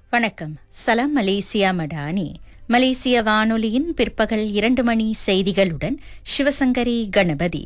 வணக்கம் சலாம் மலேசியா மடானி மலேசிய வானொலியின் பிற்பகல் இரண்டு மணி செய்திகளுடன் சிவசங்கரி கணபதி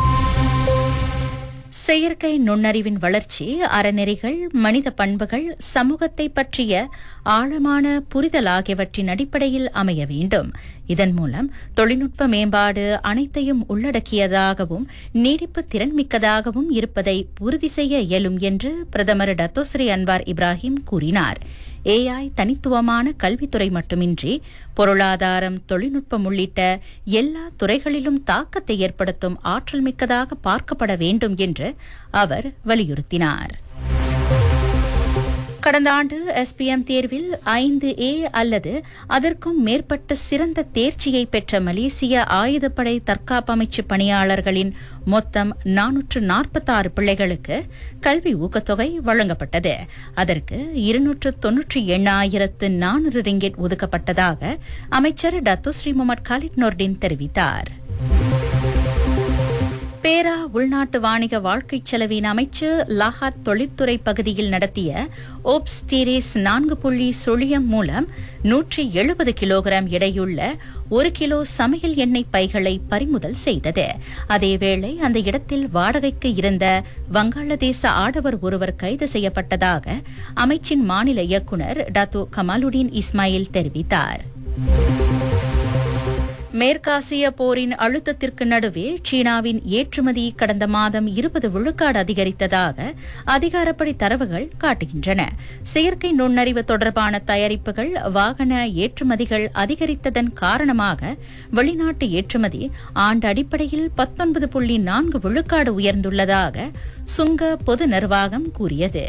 செயற்கை நுண்ணறிவின் வளர்ச்சி அறநெறிகள் மனித பண்புகள் சமூகத்தை பற்றிய ஆழமான புரிதல் ஆகியவற்றின் அடிப்படையில் அமைய வேண்டும் இதன் மூலம் தொழில்நுட்ப மேம்பாடு அனைத்தையும் உள்ளடக்கியதாகவும் நீடிப்பு திறன்மிக்கதாகவும் இருப்பதை உறுதி செய்ய இயலும் என்று பிரதமர் டத்தோஸ்ரீ அன்வார் இப்ராஹிம் கூறினார் ஏஐ தனித்துவமான கல்வித்துறை மட்டுமின்றி பொருளாதாரம் தொழில்நுட்பம் உள்ளிட்ட எல்லா துறைகளிலும் தாக்கத்தை ஏற்படுத்தும் ஆற்றல் மிக்கதாக பார்க்கப்பட வேண்டும் என்று அவர் வலியுறுத்தினார் கடந்த ஆண்டு எஸ்பிஎம் தேர்வில் ஐந்து ஏ அல்லது அதற்கும் மேற்பட்ட சிறந்த தேர்ச்சியை பெற்ற மலேசிய ஆயுதப்படை தற்காப்பு அமைச்சு பணியாளர்களின் மொத்தம் நானூற்று நாற்பத்தாறு பிள்ளைகளுக்கு கல்வி ஊக்கத்தொகை வழங்கப்பட்டது அதற்கு இருநூற்று தொன்னூற்றி எண்ணாயிரத்து நானூறு ரிங்கெட் ஒதுக்கப்பட்டதாக அமைச்சர் டத்துஸ்ரீ முகமது காலிட் நொர்டின் தெரிவித்தார் பேரா உள்நாட்டு வாணிக வாழ்க்கை செலவின் அமைச்சு லாஹாத் தொழிற்துறை பகுதியில் நடத்திய ஓப்ஸ் தீரேஸ் நான்கு புள்ளி சுழியம் மூலம் நூற்றி எழுபது கிலோகிராம் எடையுள்ள ஒரு கிலோ சமையல் எண்ணெய் பைகளை பறிமுதல் செய்தது அதேவேளை அந்த இடத்தில் வாடகைக்கு இருந்த வங்காளதேச ஆடவர் ஒருவர் கைது செய்யப்பட்டதாக அமைச்சின் மாநில இயக்குநர் டாத்து கமாலுடீன் இஸ்மாயில் தெரிவித்தார் மேற்காசிய போரின் அழுத்தத்திற்கு நடுவே சீனாவின் ஏற்றுமதி கடந்த மாதம் இருபது விழுக்காடு அதிகரித்ததாக அதிகாரப்படி தரவுகள் காட்டுகின்றன செயற்கை நுண்ணறிவு தொடர்பான தயாரிப்புகள் வாகன ஏற்றுமதிகள் அதிகரித்ததன் காரணமாக வெளிநாட்டு ஏற்றுமதி ஆண்டு அடிப்படையில் பத்தொன்பது புள்ளி நான்கு விழுக்காடு உயர்ந்துள்ளதாக சுங்க பொது நிர்வாகம் கூறியது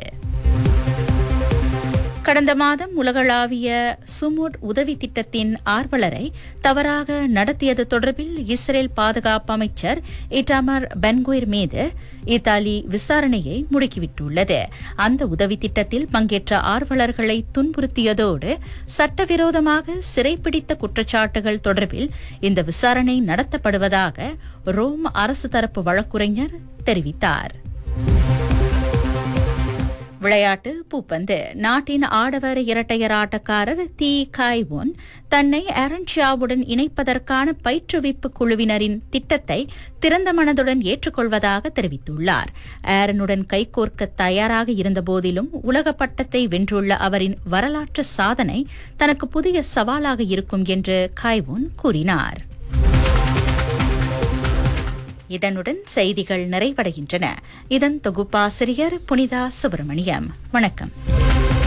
கடந்த மாதம் உலகளாவிய சுமுட் உதவி திட்டத்தின் ஆர்வலரை தவறாக நடத்தியது தொடர்பில் இஸ்ரேல் பாதுகாப்பு அமைச்சர் இட்டாமர் பென்குயிர் மீது இத்தாலி விசாரணையை முடுக்கிவிட்டுள்ளது அந்த உதவி திட்டத்தில் பங்கேற்ற ஆர்வலர்களை துன்புறுத்தியதோடு சட்டவிரோதமாக சிறைப்பிடித்த குற்றச்சாட்டுகள் தொடர்பில் இந்த விசாரணை நடத்தப்படுவதாக ரோம் அரசு தரப்பு வழக்குரைஞர் தெரிவித்தார் விளையாட்டு பூப்பந்து நாட்டின் ஆடவர் இரட்டையர் ஆட்டக்காரர் தி காய்வோன் தன்னை ஆரன்ஷியாவுடன் இணைப்பதற்கான பயிற்றுவிப்பு குழுவினரின் திட்டத்தை திறந்த மனதுடன் ஏற்றுக்கொள்வதாக தெரிவித்துள்ளார் ஆரனுடன் கைகோர்க்க தயாராக இருந்தபோதிலும் உலக பட்டத்தை வென்றுள்ள அவரின் வரலாற்று சாதனை தனக்கு புதிய சவாலாக இருக்கும் என்று காய்வோன் கூறினார் இதனுடன் செய்திகள் நிறைவடைகின்றன இதன் தொகுப்பாசிரியர் புனிதா சுப்பிரமணியம் வணக்கம்